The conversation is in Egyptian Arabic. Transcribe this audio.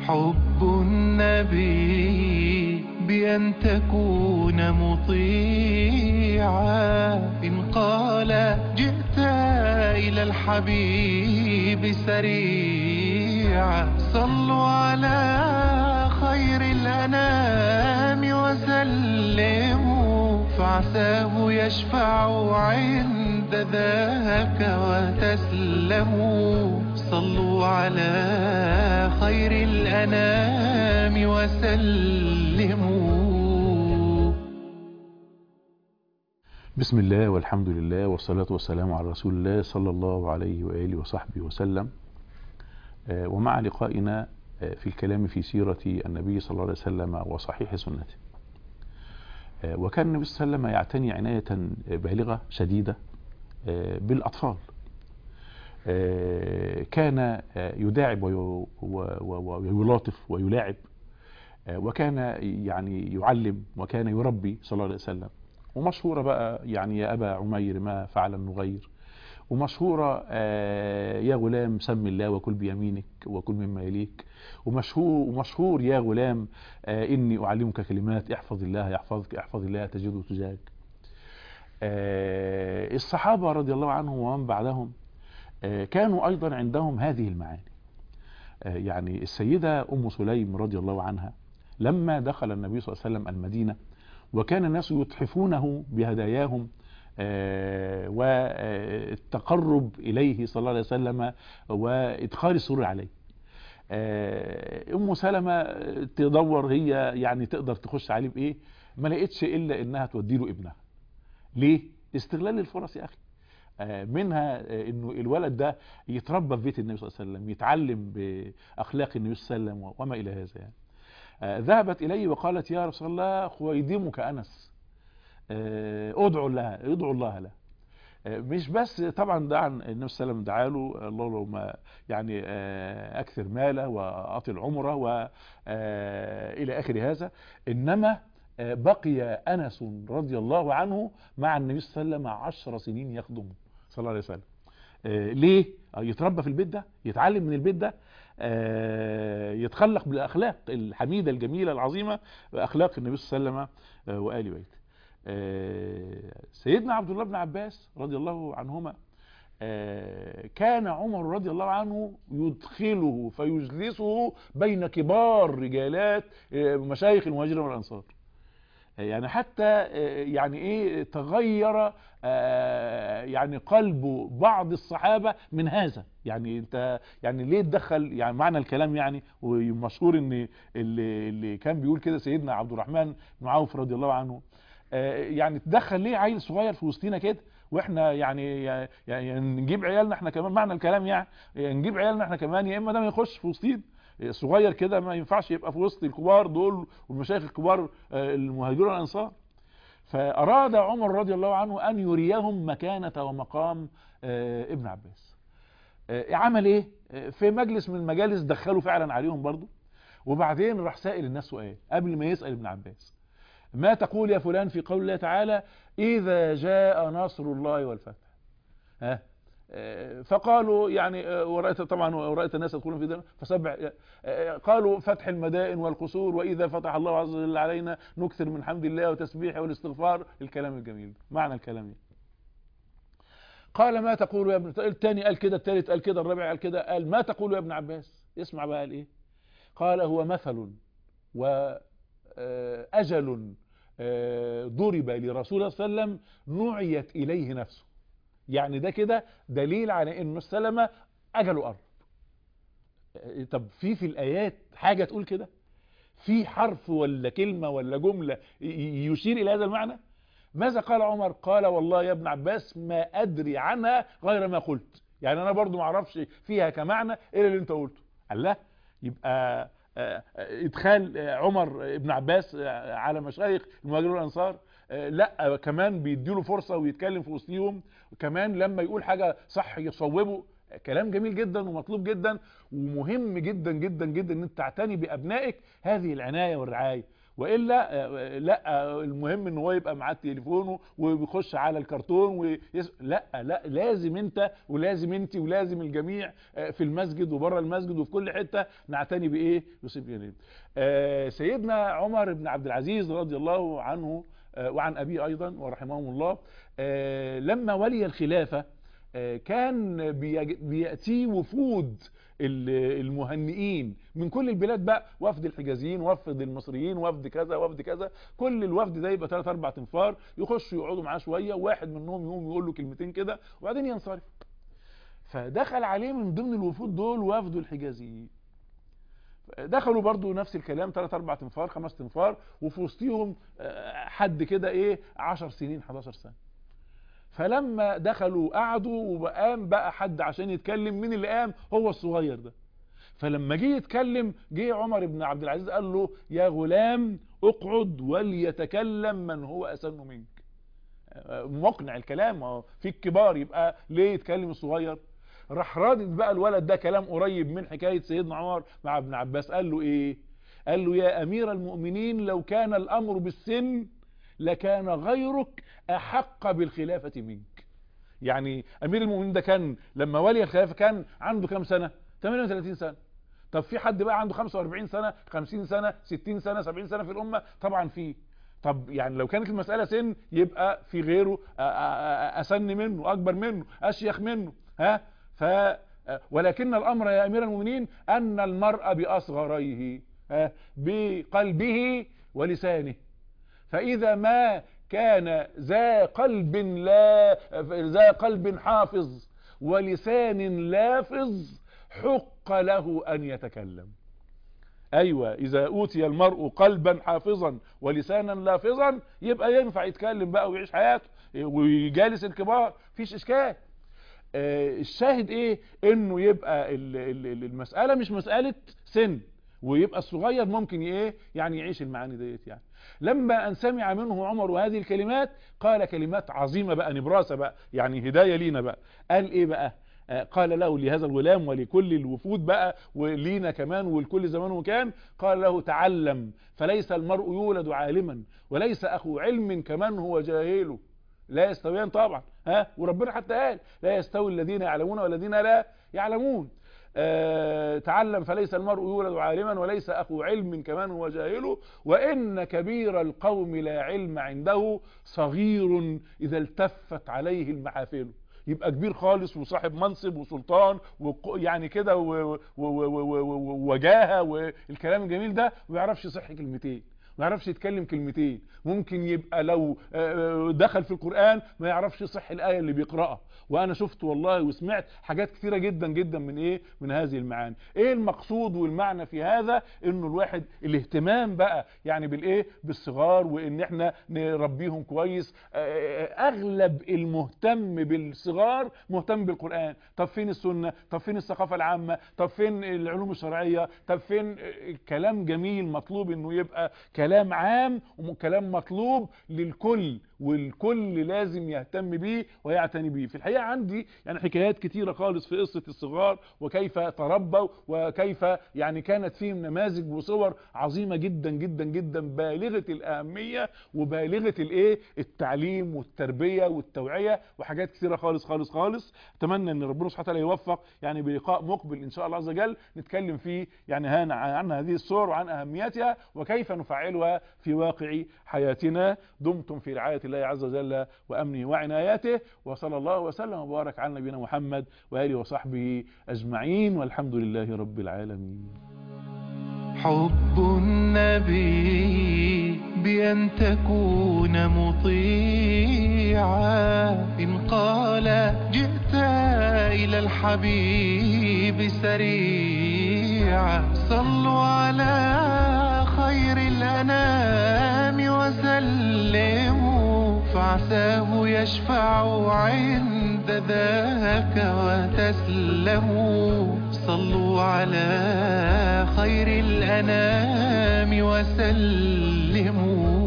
حب النبي بأن تكون مطيعا إن قال جئت إلى الحبيب سريعا صلوا على خير الأنام وسلموا فعساه يشفع عند ذاك وتسلموا صلوا على خير الأنام وسلموا بسم الله والحمد لله والصلاة والسلام على رسول الله صلى الله عليه وآله وصحبه وسلم آه، ومع لقائنا آه، في الكلام في سيرة النبي صلى الله عليه وسلم وصحيح سنته آه، وكان النبي صلى الله عليه وسلم يعتني عناية بالغة شديدة آه، بالأطفال آه، كان آه، يداعب وي- و- و- ويلاطف ويلاعب آه، وكان يعني يعلم وكان يربي صلى الله عليه وسلم ومشهورة بقى يعني يا أبا عمير ما فعل النغير ومشهورة آه، يا غلام سم الله وكل بيمينك وكل مما يليك ومشهور ومشهور يا غلام آه، إني أعلمك كلمات احفظ الله يحفظك احفظ الله تجده تجاهك آه، الصحابة رضي الله عنهم ومن بعدهم آه، كانوا أيضا عندهم هذه المعاني آه، يعني السيدة أم سليم رضي الله عنها لما دخل النبي صلى الله عليه وسلم المدينة وكان الناس يتحفونه بهداياهم آه، والتقرب إليه صلى الله عليه وسلم وإدخال السرور عليه آه، أم سلمة تدور هي يعني تقدر تخش عليه بإيه ما لقيتش إلا إنها تودي له ابنها ليه استغلال الفرص يا أخي آه، منها آه، انه الولد ده يتربى في بيت النبي صلى الله عليه وسلم يتعلم باخلاق النبي صلى الله عليه وسلم وما الى هذا يعني آه، ذهبت اليه وقالت يا رسول الله خويدمك انس آه، ادعو لها ادعو الله له آه، مش بس طبعا دعا النبي صلى الله عليه وسلم دعا له اللهم يعني آه، اكثر ماله واطل عمره والى اخر هذا انما آه، بقي انس رضي الله عنه مع النبي صلى الله عليه وسلم عشر سنين يخدمه صلى الله عليه وسلم آه، ليه آه، يتربى في البيت ده يتعلم من البيت ده آه، يتخلق بالاخلاق الحميده الجميله العظيمه باخلاق النبي صلى الله عليه وسلم آه، وال بيته آه، سيدنا عبد الله بن عباس رضي الله عنهما آه، كان عمر رضي الله عنه يدخله فيجلسه بين كبار رجالات آه، مشايخ المهاجرين والانصار يعني حتى آه، يعني ايه تغير آه، يعني قلب بعض الصحابة من هذا يعني انت يعني ليه تدخل يعني معنى الكلام يعني ومشهور ان اللي, اللي كان بيقول كده سيدنا عبد الرحمن بن عوف رضي الله عنه آه، يعني تدخل ليه عيل صغير في وسطينا كده واحنا يعني يعني نجيب عيالنا احنا كمان معنى الكلام يعني نجيب عيالنا احنا كمان يا اما ده ما يخش في وسطينا صغير كده ما ينفعش يبقى في وسط الكبار دول والمشايخ الكبار آه، المهاجرون الانصار فاراد عمر رضي الله عنه ان يريهم مكانة ومقام آه، ابن عباس آه، عمل ايه آه، في مجلس من المجالس دخلوا فعلا عليهم برضو وبعدين راح سائل الناس سؤال قبل ما يسأل ابن عباس ما تقول يا فلان في قول الله تعالى إذا جاء نصر الله والفتح ها آه، فقالوا يعني آه، ورأيت طبعا ورأيت الناس يدخلون في ذلك فسبع آه، قالوا فتح المدائن والقصور وإذا فتح الله عز وجل علينا نكثر من حمد الله وتسبيحه والاستغفار الكلام الجميل معنى الكلام إيه؟ قال ما تقول يا ابن الثاني قال كده الثالث قال كده الرابع قال كده قال ما تقول يا ابن عباس اسمع بقى قال ايه قال هو مثل وأجل ضرب لرسول الله صلى الله عليه وسلم نعيت إليه نفسه يعني ده كده دليل على ان السلمة أجله قرب طب في في الآيات حاجة تقول كده في حرف ولا كلمة ولا جملة ي- يشير إلى هذا المعنى ماذا قال عمر قال والله يا ابن عباس ما أدري عنها غير ما قلت يعني أنا برضو ما اعرفش فيها كمعنى إلا اللي أنت قلته قال لا يبقى آه، آه، ادخال آه، عمر ابن عباس آه، على مشايخ المهاجرين والانصار آه، لا آه، كمان بيديله فرصه ويتكلم في وسطيهم وكمان لما يقول حاجه صح يصوبه آه، كلام جميل جدا ومطلوب جدا ومهم جدا جدا جدا ان انت تعتني بابنائك هذه العنايه والرعايه والا آه، لا آه، المهم ان هو يبقى معاه تليفونه وبيخش على الكرتون ويس... لا لا لازم انت ولازم انت ولازم الجميع آه، في المسجد وبره المسجد وفي كل حته نعتني بايه يصيب يعني آه، سيدنا عمر بن عبد العزيز رضي الله عنه آه، وعن ابيه ايضا ورحمهم الله آه، لما ولي الخلافه آه، كان بيج- بياتيه وفود ال- المهنئين من كل البلاد بقى وفد الحجازيين وفد المصريين وفد كذا وفد كذا كل الوفد ده يبقى ثلاث اربع تنفار يخشوا يقعدوا معاه شويه وواحد منهم يقوم يقول له كلمتين كده وبعدين ينصرف فدخل عليه من ضمن الوفود دول وفد الحجازيين دخلوا برضو نفس الكلام ثلاث اربع تنفار خمس تنفار وفي وسطهم آه، حد كده ايه 10 سنين 11 سنه فلما دخلوا قعدوا وقام بقى حد عشان يتكلم مين اللي قام هو الصغير ده فلما جه يتكلم جه عمر بن عبد العزيز قال له يا غلام اقعد وليتكلم من هو اسن منك آه، مقنع الكلام ما هو في الكبار يبقى ليه يتكلم الصغير راح رادد بقى الولد ده كلام قريب من حكاية سيدنا عمر مع ابن عباس قال له ايه قال له يا امير المؤمنين لو كان الامر بالسن لكان غيرك احق بالخلافة منك يعني امير المؤمنين ده كان لما ولي الخلافة كان عنده كام سنة 38 سنة طب في حد بقى عنده 45 سنة 50 سنة 60 سنة 70 سنة في الامة طبعا في طب يعني لو كانت المسألة سن يبقى في غيره آ- آ- آ- اسن منه اكبر منه اشيخ منه ها ف ولكن الامر يا امير المؤمنين ان المرء باصغريه ها بقلبه ولسانه فاذا ما كان ذا قلب لا ذا قلب حافظ ولسان لافظ حق له ان يتكلم ايوه اذا اوتي المرء قلبا حافظا ولسانا لافظا يبقى ينفع يتكلم بقى ويعيش حياته ويجالس الكبار مفيش اشكال آه، الشاهد ايه انه يبقى ال- ال- ال- المسألة مش مسألة سن ويبقى الصغير ممكن ايه يعني يعيش المعاني ديت يعني لما ان سمع منه عمر هذه الكلمات قال كلمات عظيمة بقى نبراسة بقى يعني هداية لينا بقى قال ايه بقى آه، قال له لهذا الغلام ولكل الوفود بقى ولينا كمان ولكل زمان وكان قال له تعلم فليس المرء يولد عالما وليس اخو علم كمن هو جاهله لا يستويان طبعا ها وربنا حتى قال لا يستوي الذين يعلمون والذين لا يعلمون آه تعلم فليس المرء يولد عالما وليس اخو علم كمان هو جاهله وان كبير القوم لا علم عنده صغير اذا التفت عليه المحافل يبقى كبير خالص وصاحب منصب وسلطان وق- يعني كده و- و- و- و- و- و- وجاهه والكلام الجميل ده ما يعرفش يصح كلمتين ما يعرفش يتكلم كلمتين ممكن يبقى لو آه، دخل في القرآن ما يعرفش يصح الآية اللي بيقرأها وانا شفت والله وسمعت حاجات كثيرة جدا جدا من ايه من هذه المعاني ايه المقصود والمعنى في هذا انه الواحد الاهتمام بقى يعني بالايه بالصغار وان احنا نربيهم كويس آه، اغلب المهتم بالصغار مهتم بالقرآن طب فين السنة طب فين الثقافة العامة طب فين العلوم الشرعية طب فين آه، كلام جميل مطلوب انه يبقى كلام عام وكلام مطلوب للكل والكل لازم يهتم بيه ويعتني بيه في الحقيقة عندي يعني حكايات كتيرة خالص في قصة الصغار وكيف تربوا وكيف يعني كانت فيهم نماذج وصور عظيمة جدا جدا جدا بالغة الأهمية وبالغة الايه التعليم والتربية والتوعية وحاجات كتيرة خالص خالص خالص اتمنى ان ربنا سبحانه وتعالى يوفق يعني بلقاء مقبل ان شاء الله عز وجل نتكلم فيه يعني عن عن هذه الصور وعن اهميتها وكيف نفعلها في واقع حياتنا دمتم في رعاية الله عز وجل وامنه وعنايته وصلى الله وسلم وبارك على نبينا محمد واله وصحبه اجمعين والحمد لله رب العالمين حب النبي بأن تكون مطيعا إن قال جئت إلى الحبيب سريعا صلوا على خير الأنام وسلموا فعساه يشفع عند ذاك وتسلموا صلوا على خير الأنام وسلموا